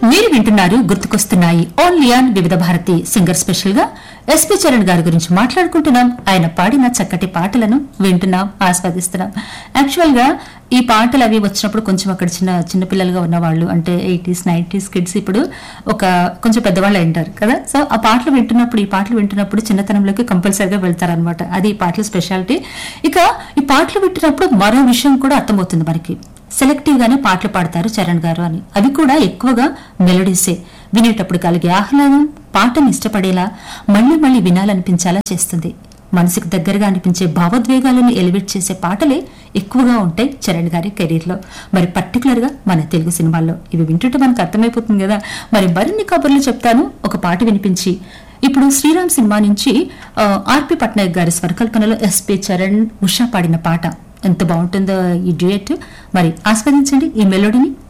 మీరు వింటున్నారు గుర్తుకొస్తున్నాయి only on Vividh Bharati singer special గా ఎస్పి చరణ్ గారి గురించి మాట్లాడుకుంటున్నాం ఆయన పాడిన చక్కటి పాటలను వింటున్నాం ఆస్వాదిస్తున్నాం యాక్చువల్ గా ఈ పాటలు అవి వచ్చినప్పుడు కొంచెం అక్కడ చిన్న చిన్న పిల్లలుగా ఉన్న వాళ్ళు అంటే ఎయిటీస్ నైన్టీస్ కిడ్స్ ఇప్పుడు ఒక కొంచెం పెద్దవాళ్ళు ఉంటారు కదా సో ఆ పాటలు వింటున్నప్పుడు ఈ పాటలు వింటున్నప్పుడు చిన్నతనంలోకి కంపల్సరిగా వెళ్తారనమాట అది ఈ పాటల స్పెషాలిటీ ఇక ఈ పాటలు వింటున్నప్పుడు మరో విషయం కూడా అర్థమవుతుంది మనకి సెలెక్టివ్ గానే పాటలు పాడతారు చరణ్ గారు అని అవి కూడా ఎక్కువగా మెలోడీసే వినేటప్పుడు కలిగే ఆహ్లాదం పాటను ఇష్టపడేలా మళ్ళీ మళ్ళీ వినాలనిపించేలా చేస్తుంది మనసుకు దగ్గరగా అనిపించే భావోద్వేగాలను ఎలివేట్ చేసే పాటలే ఎక్కువగా ఉంటాయి చరణ్ గారి కెరీర్ లో మరి పర్టికులర్ గా మన తెలుగు సినిమాల్లో ఇవి వింటుంటే మనకు అర్థమైపోతుంది కదా మరి మరిన్ని కబుర్లు చెప్తాను ఒక పాట వినిపించి ఇప్పుడు శ్రీరామ్ సినిమా నుంచి ఆ, ఆర్పి పట్నాయక్ గారి స్వరకల్పనలో ఎస్పి చరణ్ ఉషా పాడిన పాట ఎంత బాగుంటుందో ఈ డ్యూయట్ మరి ఆస్వాదించండి ఈ మెలోడీని